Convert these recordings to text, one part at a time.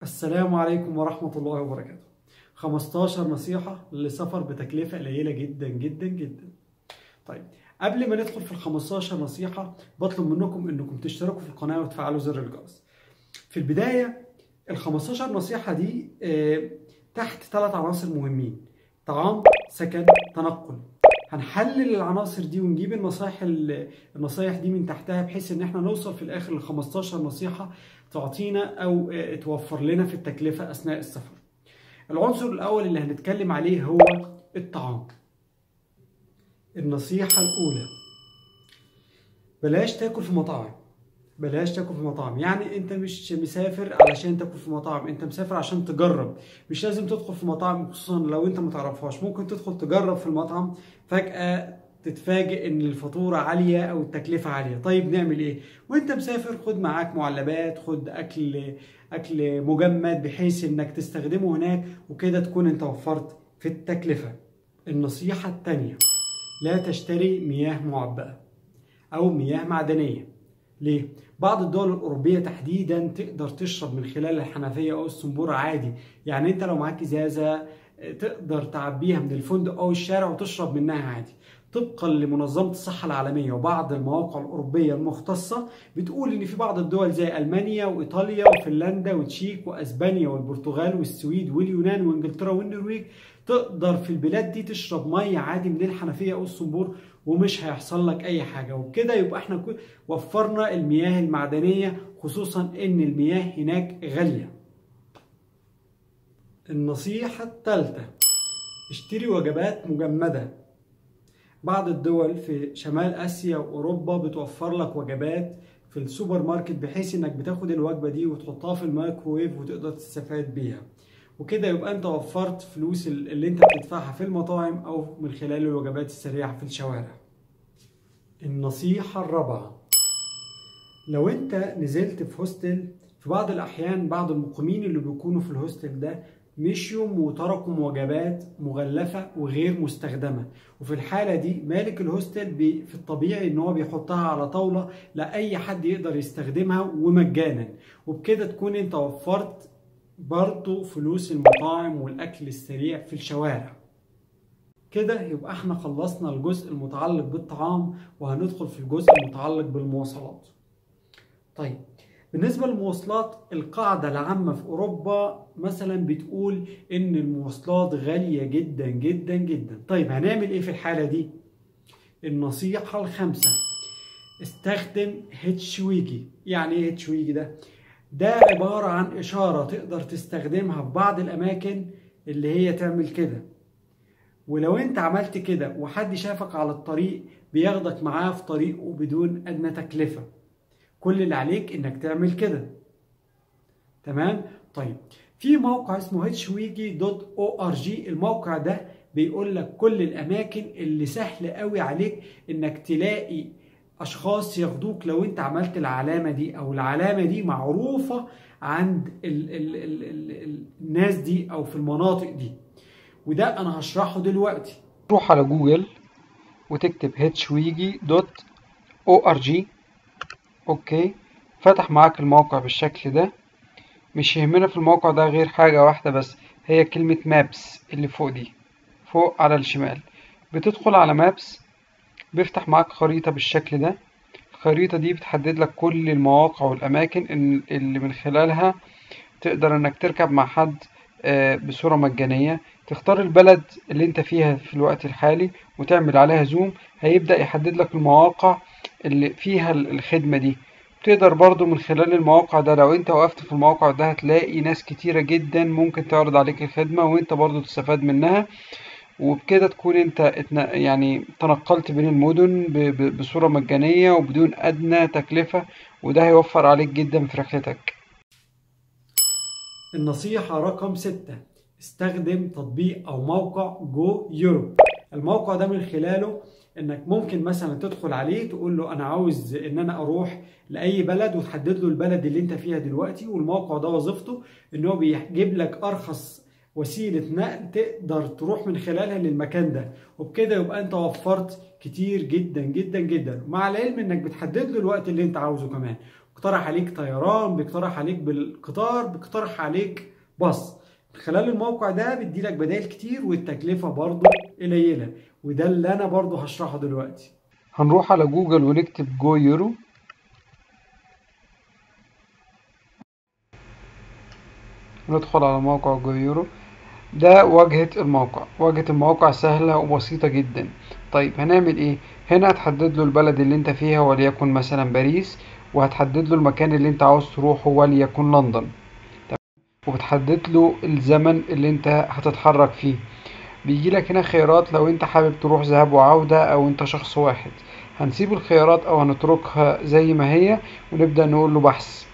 السلام عليكم ورحمة الله وبركاته 15 نصيحة لسفر بتكلفة قليلة جدا جدا جدا طيب قبل ما ندخل في ال 15 نصيحة بطلب منكم انكم تشتركوا في القناة وتفعلوا زر الجرس في البداية ال 15 نصيحة دي آه، تحت ثلاث عناصر مهمين طعام سكن تنقل هنحلل العناصر دي ونجيب النصائح ال- النصايح دي من تحتها بحيث ان احنا نوصل في الاخر ل 15 نصيحة تعطينا او آه، توفر لنا في التكلفة اثناء السفر العنصر الاول اللي هنتكلم عليه هو الطعام النصيحة الاولى بلاش تاكل في مطاعم بلاش تاكل في مطاعم يعني انت مش مسافر علشان تاكل في مطاعم انت مسافر عشان تجرب مش لازم تدخل في مطاعم خصوصا لو انت متعرفهاش ممكن تدخل تجرب في المطعم فجأة تتفاجئ ان الفاتورة عالية او التكلفة عالية طيب نعمل ايه وانت مسافر خد معاك معلبات خد اكل اكل مجمد بحيث انك تستخدمه هناك وكده تكون انت وفرت في التكلفة النصيحة التانية لا تشتري مياه معبأة او مياه معدنية ليه؟ بعض الدول الأوروبية تحديدا تقدر تشرب من خلال الحنفية أو الصنبورة عادي يعني أنت لو معاك إزازة تقدر تعبيها من الفندق أو الشارع وتشرب منها عادي طبقا لمنظمة الصحة العالمية وبعض المواقع الأوروبية المختصة بتقول إن في بعض الدول زي ألمانيا وإيطاليا وفنلندا وتشيك وأسبانيا والبرتغال والسويد واليونان وإنجلترا والنرويج تقدر في البلاد دي تشرب مية عادي من الحنفية أو الصنبور ومش هيحصل لك أي حاجة وبكده يبقى احنا كو- وفرنا المياه المعدنية خصوصا إن المياه هناك غالية النصيحة الثالثة اشتري وجبات مجمدة بعض الدول في شمال آسيا وأوروبا بتوفر لك وجبات في السوبر ماركت بحيث إنك بتاخد الوجبة دي وتحطها في الميكروويف وتقدر تستفاد بيها وكده يبقى أنت وفرت فلوس اللي أنت بتدفعها في المطاعم أو من خلال الوجبات السريعة في الشوارع النصيحة الرابعة لو انت نزلت في هوستل في بعض الاحيان بعض المقيمين اللي بيكونوا في الهوستل ده مشيوا وتركوا وجبات مغلفة وغير مستخدمة وفي الحالة دي مالك الهوستل بي في الطبيعي ان هو بيحطها على طاولة لأي حد يقدر يستخدمها ومجانا وبكده تكون انت وفرت برضو فلوس المطاعم والأكل السريع في الشوارع كده يبقى احنا خلصنا الجزء المتعلق بالطعام وهندخل في الجزء المتعلق بالمواصلات طيب بالنسبة للمواصلات القاعدة العامة في أوروبا مثلا بتقول إن المواصلات غالية جدا جدا جدا طيب هنعمل إيه في الحالة دي؟ النصيحة الخامسة استخدم هيتشويجي يعني إيه هيتشويجي ده؟ ده عبارة عن إشارة تقدر تستخدمها في بعض الأماكن اللي هي تعمل كده ولو انت عملت كده وحد شافك على الطريق بياخدك معاه في طريقه بدون ادنى تكلفة كل اللي عليك انك تعمل كده تمام طيب في موقع اسمه hwigi.org الموقع ده بيقول لك كل الاماكن اللي سهل قوي عليك انك تلاقي اشخاص ياخدوك لو انت عملت العلامة دي او العلامة دي معروفة عند ال ال ال ال ال الناس دي او في المناطق دي وده انا هشرحه دلوقتي تروح على جوجل وتكتب hwigi.org اوكي فتح معاك الموقع بالشكل ده مش يهمنا في الموقع ده غير حاجة واحدة بس هي كلمة مابس اللي فوق دي فوق على الشمال بتدخل على مابس بيفتح معاك خريطة بالشكل ده الخريطة دي بتحدد لك كل المواقع والأماكن ال- اللي من خلالها تقدر إنك تركب مع حد آه، بصورة مجانية تختار البلد اللي انت فيها في الوقت الحالي وتعمل عليها زوم هيبدأ يحدد لك المواقع اللي فيها ال- الخدمة دي تقدر برضو من خلال المواقع ده لو انت وقفت في المواقع ده هتلاقي ناس كتيرة جدا ممكن تعرض عليك الخدمة وانت برضو تستفاد منها وبكده تكون انت اتنا- يعني تنقلت بين المدن ب- ب- بصورة مجانية وبدون أدنى تكلفة وده هيوفر عليك جدا في رحلتك النصيحة رقم ستة استخدم تطبيق أو موقع جو يوروب الموقع ده من خلاله انك ممكن مثلا تدخل عليه تقول له انا عاوز ان انا اروح لاي بلد وتحدد له البلد اللي انت فيها دلوقتي والموقع ده وظيفته ان هو بيجيب لك ارخص وسيلة نقل تقدر تروح من خلالها للمكان ده وبكده يبقى انت وفرت كتير جدا جدا جدا مع العلم انك بتحدد له الوقت اللي انت عاوزه كمان بيقترح عليك طيران بيقترح عليك بالقطار بيقترح عليك باص من خلال الموقع ده بيديلك بدائل كتير والتكلفة برضه قليلة وده اللي أنا برضه هشرحه دلوقتي هنروح على جوجل ونكتب جو يورو ندخل على موقع جو يورو ده واجهة الموقع واجهة الموقع سهلة وبسيطة جدا طيب هنعمل ايه هنا هتحدد له البلد اللي انت فيها وليكن مثلا باريس وهتحدد له المكان اللي انت عاوز تروحه وليكن لندن تمام وبتحدد له الزمن اللي انت هتتحرك فيه بيجي لك هنا خيارات لو انت حابب تروح ذهاب وعودة او انت شخص واحد هنسيب الخيارات او هنتركها زي ما هي ونبدأ نقول له بحث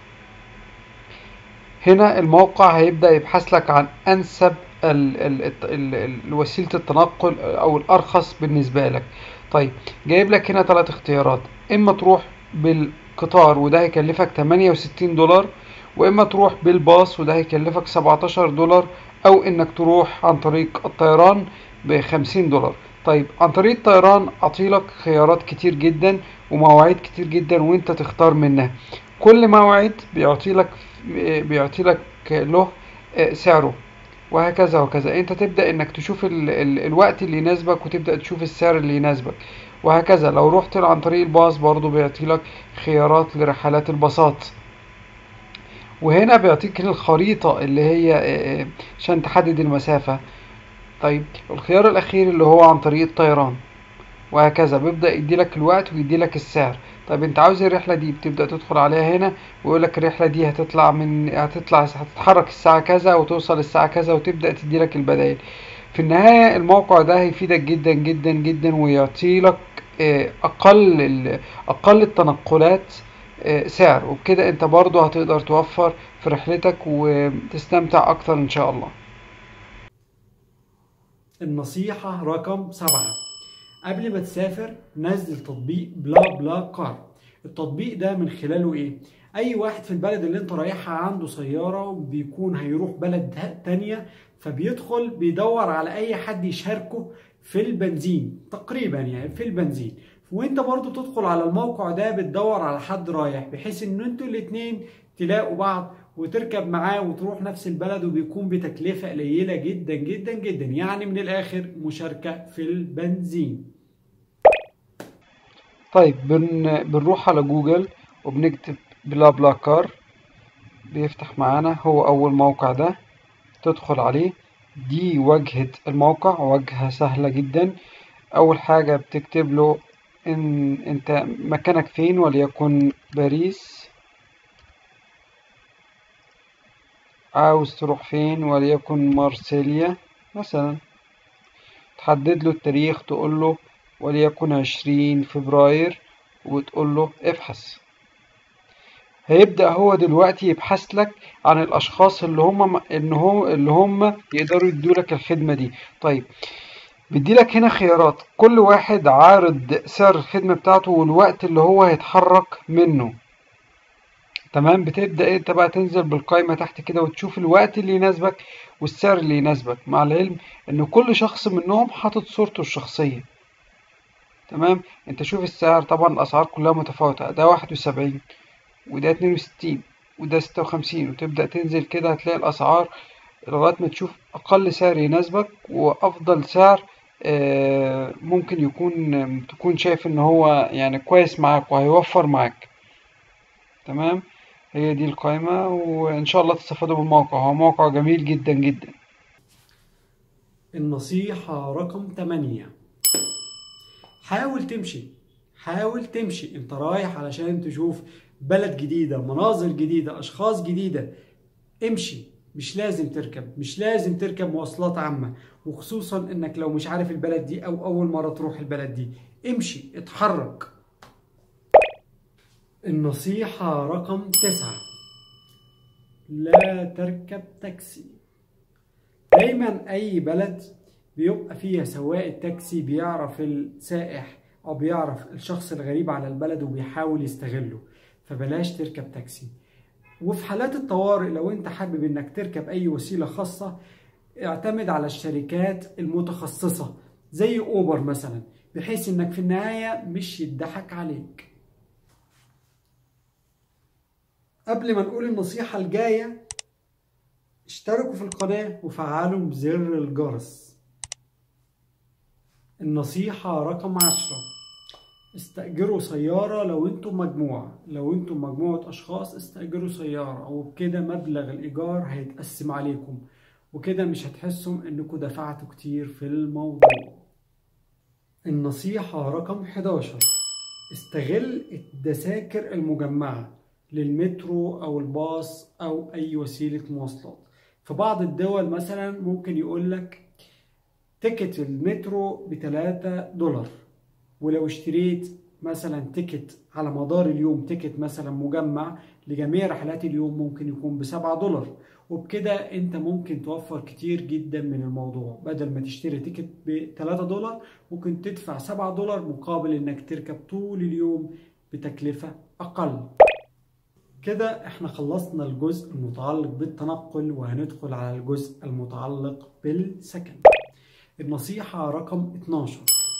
هنا الموقع هيبدأ يبحث لك عن انسب ال ال ال ال وسيلة التنقل او الارخص بالنسبة لك طيب جايب لك هنا ثلاث اختيارات اما تروح بالقطار وده هيكلفك 68 دولار واما تروح بالباص وده هيكلفك 17 دولار او انك تروح عن طريق الطيران ب 50 دولار طيب عن طريق الطيران اعطيلك خيارات كتير جدا ومواعيد كتير جدا وانت تختار منها كل موعد بيعطيلك بيعطيلك له سعره وهكذا وكذا انت تبدأ انك تشوف ال ال الوقت اللي يناسبك وتبدأ تشوف السعر اللي يناسبك وهكذا لو رحت عن طريق الباص برضو بيعطيلك خيارات لرحلات الباصات وهنا بيعطيك الخريطة اللي هي عشان تحدد المسافة طيب الخيار الأخير اللي هو عن طريق الطيران وهكذا بيبدأ يديلك الوقت ويديلك السعر طيب انت عاوز الرحلة دي بتبدأ تدخل عليها هنا ويقولك الرحلة دي هتطلع من هتطلع هتتحرك الساعة كذا وتوصل الساعة كذا وتبدأ تديلك البدائل في النهاية الموقع ده هيفيدك جدا جدا جدا ويعطيلك أقل أقل التنقلات سعر وبكده انت برضو هتقدر توفر في رحلتك وتستمتع اكتر ان شاء الله النصيحة رقم سبعة قبل ما تسافر نزل تطبيق بلا بلا كار التطبيق ده من خلاله ايه اي واحد في البلد اللي انت رايحها عنده سيارة بيكون هيروح بلد تانية فبيدخل بيدور على اي حد يشاركه في البنزين تقريبا يعني في البنزين وانت برضو بتدخل على الموقع ده بتدور على حد رايح بحيث ان انتوا الاتنين تلاقوا بعض وتركب معاه وتروح نفس البلد وبيكون بتكلفة قليلة جدا جدا جدا يعني من الاخر مشاركة في البنزين طيب بن... بنروح على جوجل وبنكتب بلا بلا كار بيفتح معانا هو اول موقع ده تدخل عليه دي واجهة الموقع واجهة سهلة جدا اول حاجة بتكتب له ان انت مكانك فين وليكن باريس عاوز تروح فين وليكن مارسيليا مثلا تحدد له التاريخ تقول له وليكن عشرين فبراير وتقول له ابحث هيبدأ هو دلوقتي يبحث لك عن الأشخاص اللي هم إن هو اللي هم يقدروا يدولك الخدمة دي طيب بيديلك هنا خيارات كل واحد عارض سعر الخدمة بتاعته والوقت اللي هو هيتحرك منه تمام بتبدأ انت بقى تنزل بالقائمة تحت كده وتشوف الوقت اللي يناسبك والسعر اللي يناسبك مع العلم ان كل شخص منهم حاطط صورته الشخصية تمام انت شوف السعر طبعا الاسعار كلها متفاوتة ده واحد وسبعين وده اتنين وستين وده ستة وخمسين وتبدأ تنزل كده هتلاقي الاسعار لغاية ما تشوف اقل سعر يناسبك وافضل سعر ممكن يكون تكون شايف ان هو يعني كويس معاك وهيوفر معاك تمام هي دي القائمة وإن شاء الله تستفادوا بالموقع هو موقع جميل جدا جدا النصيحة رقم 8 حاول تمشي حاول تمشي انت رايح علشان تشوف بلد جديدة مناظر جديدة أشخاص جديدة امشي مش لازم تركب مش لازم تركب مواصلات عامة وخصوصا انك لو مش عارف البلد دي او اول مرة تروح البلد دي امشي اتحرك النصيحة رقم تسعة لا تركب تاكسي دايما اي بلد بيبقى فيها سواق التاكسي بيعرف السائح او بيعرف الشخص الغريب على البلد وبيحاول يستغله فبلاش تركب تاكسي وفي حالات الطوارئ لو انت حابب انك تركب اي وسيلة خاصة اعتمد على الشركات المتخصصة زي اوبر مثلا بحيث انك في النهاية مش يضحك عليك قبل ما نقول النصيحة الجاية اشتركوا في القناة وفعلوا بزر الجرس النصيحة رقم عشرة استأجروا سيارة لو انتم مجموعة لو انتم مجموعة أشخاص استأجروا سيارة وبكده مبلغ الإيجار هيتقسم عليكم وكده مش هتحسوا انكم دفعتوا كتير في الموضوع النصيحة رقم 11 استغل الدساكر المجمعة للمترو أو الباص أو أي وسيلة مواصلات في بعض الدول مثلا ممكن يقولك تيكت المترو بتلاتة دولار ولو اشتريت مثلا تيكت على مدار اليوم تيكت مثلا مجمع لجميع رحلات اليوم ممكن يكون بسبعة دولار وبكده انت ممكن توفر كتير جدا من الموضوع بدل ما تشتري تيكت ب 3 دولار ممكن تدفع 7 دولار مقابل انك تركب طول اليوم بتكلفة اقل كده احنا خلصنا الجزء المتعلق بالتنقل وهندخل على الجزء المتعلق بالسكن النصيحة رقم 12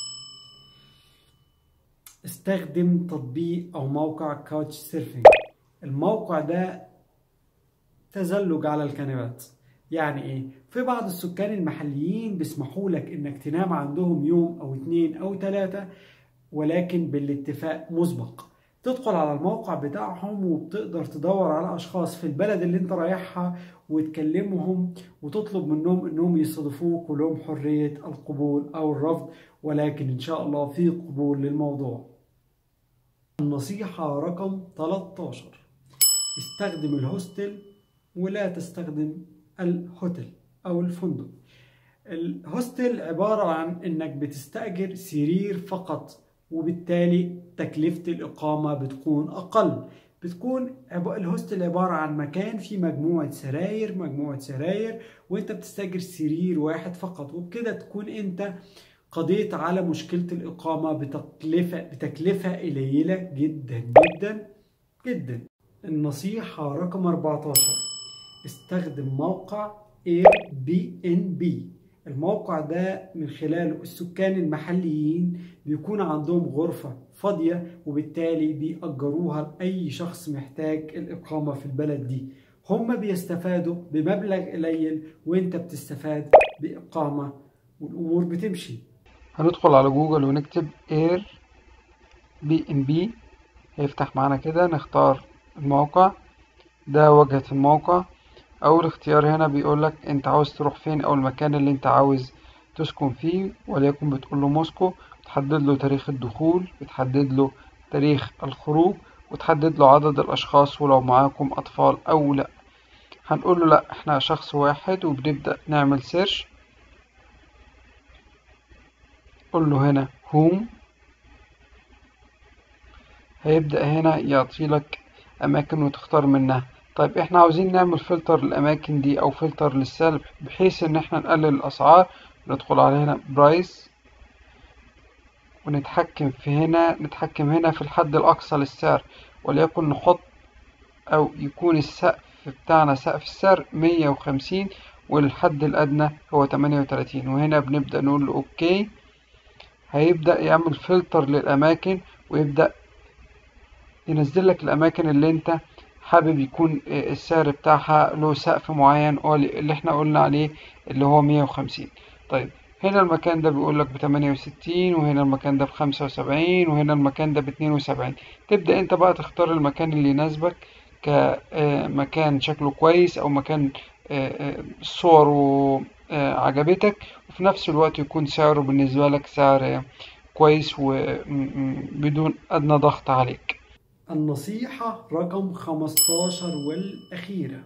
استخدم تطبيق او موقع كاوتش سيرفينج الموقع ده تزلج على الكنبات يعني ايه في بعض السكان المحليين بيسمحوا لك انك تنام عندهم يوم او اتنين او تلاتة ولكن بالاتفاق مسبق تدخل على الموقع بتاعهم وبتقدر تدور على اشخاص في البلد اللي انت رايحها وتكلمهم وتطلب منهم انهم يستضيفوك ولهم حرية القبول او الرفض ولكن ان شاء الله في قبول للموضوع النصيحة رقم 13 استخدم الهوستل ولا تستخدم الهوتل او الفندق الهوستل عبارة عن انك بتستأجر سرير فقط وبالتالي تكلفة الإقامة بتكون أقل بتكون الهوستل عبارة عن مكان فيه مجموعة سراير مجموعة سراير وانت بتستأجر سرير واحد فقط وبكده تكون انت قضيت على مشكلة الإقامة بتكلفة بتكلفة قليلة جدا جدا جدا النصيحة رقم 14 استخدم موقع Airbnb الموقع ده من خلاله السكان المحليين بيكون عندهم غرفة فاضية وبالتالي بيأجروها لأي شخص محتاج الإقامة في البلد دي هم بيستفادوا بمبلغ قليل وانت بتستفاد بإقامة والأمور بتمشي هندخل على جوجل ونكتب اير بي ام بي هيفتح معانا كده نختار الموقع ده واجهة الموقع اول اختيار هنا بيقولك انت عاوز تروح فين او المكان اللي انت عاوز تسكن فيه وليكن بتقول له موسكو بتحدد له تاريخ الدخول بتحدد له تاريخ الخروج وتحدد له عدد الاشخاص ولو معاكم اطفال او لا هنقول له لا احنا شخص واحد وبنبدأ نعمل سيرش قول له هنا هوم هيبدأ هنا يعطيلك أماكن وتختار منها طيب احنا عاوزين نعمل فلتر للأماكن دي أو فلتر للسلب بحيث إن احنا نقلل الأسعار ندخل على هنا برايس ونتحكم في هنا نتحكم هنا في الحد الأقصى للسعر وليكن نحط أو يكون السقف بتاعنا سقف السعر مية وخمسين والحد الأدنى هو تمانية وتلاتين وهنا بنبدأ نقول له أوكي هيبدأ يعمل فلتر للأماكن ويبدأ ينزل لك الأماكن اللي أنت حابب يكون السعر بتاعها له سقف معين اللي احنا قلنا عليه اللي هو مية وخمسين طيب هنا المكان ده بيقول لك بتمانية وستين وهنا المكان ده بخمسة وسبعين وهنا المكان ده باتنين وسبعين تبدأ انت بقى تختار المكان اللي يناسبك كمكان شكله كويس او مكان صوره عجبتك وفي نفس الوقت يكون سعره بالنسبة لك سعر كويس وبدون أدنى ضغط عليك النصيحة رقم 15 والأخيرة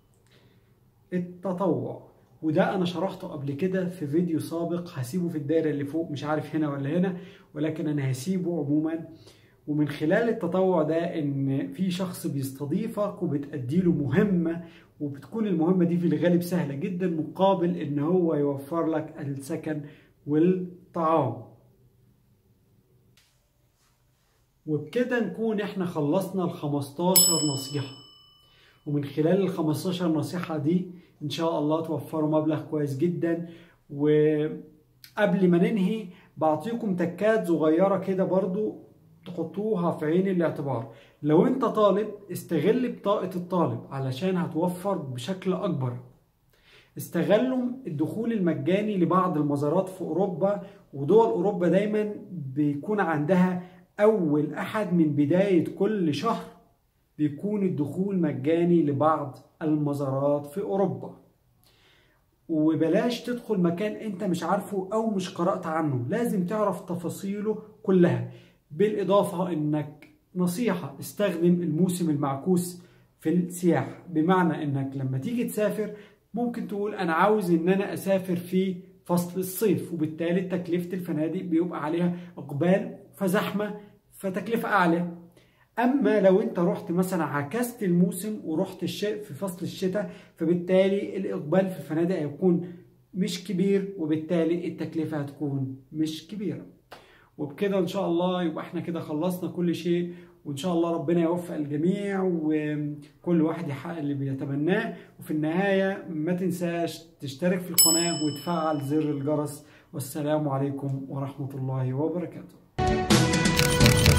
التطوع وده أنا شرحته قبل كده في فيديو سابق هسيبه في الدايرة اللي فوق مش عارف هنا ولا هنا ولكن أنا هسيبه عموما ومن خلال التطوع ده إن في شخص بيستضيفك وبتأديله مهمة وبتكون المهمة دي في الغالب سهلة جدا مقابل إن هو يوفر لك السكن والطعام وبكده نكون احنا خلصنا ال 15 نصيحة ومن خلال ال 15 نصيحة دي ان شاء الله توفروا مبلغ كويس جدا وقبل ما ننهي بعطيكم تكات صغيرة كده برضو تحطوها في عين الاعتبار لو انت طالب استغل بطاقة الطالب علشان هتوفر بشكل اكبر استغلوا الدخول المجاني لبعض المزارات في اوروبا ودول اوروبا دايما بيكون عندها اول احد من بداية كل شهر بيكون الدخول مجاني لبعض المزارات في اوروبا وبلاش تدخل مكان انت مش عارفه او مش قرأت عنه لازم تعرف تفاصيله كلها بالاضافة انك نصيحة استخدم الموسم المعكوس في السياحة بمعنى انك لما تيجي تسافر ممكن تقول انا عاوز ان انا اسافر في فصل الصيف وبالتالي تكلفة الفنادق بيبقى عليها اقبال فزحمة فتكلفة اعلى اما لو انت رحت مثلا عكست الموسم ورحت الشيء في فصل الشتاء فبالتالي الاقبال في الفنادق هيكون مش كبير وبالتالي التكلفة هتكون مش كبيرة وبكده ان شاء الله يبقى احنا كده خلصنا كل شيء وان شاء الله ربنا يوفق الجميع وكل واحد يحقق اللي بيتمناه وفي النهاية ما تنساش تشترك في القناة وتفعل زر الجرس والسلام عليكم ورحمة الله وبركاته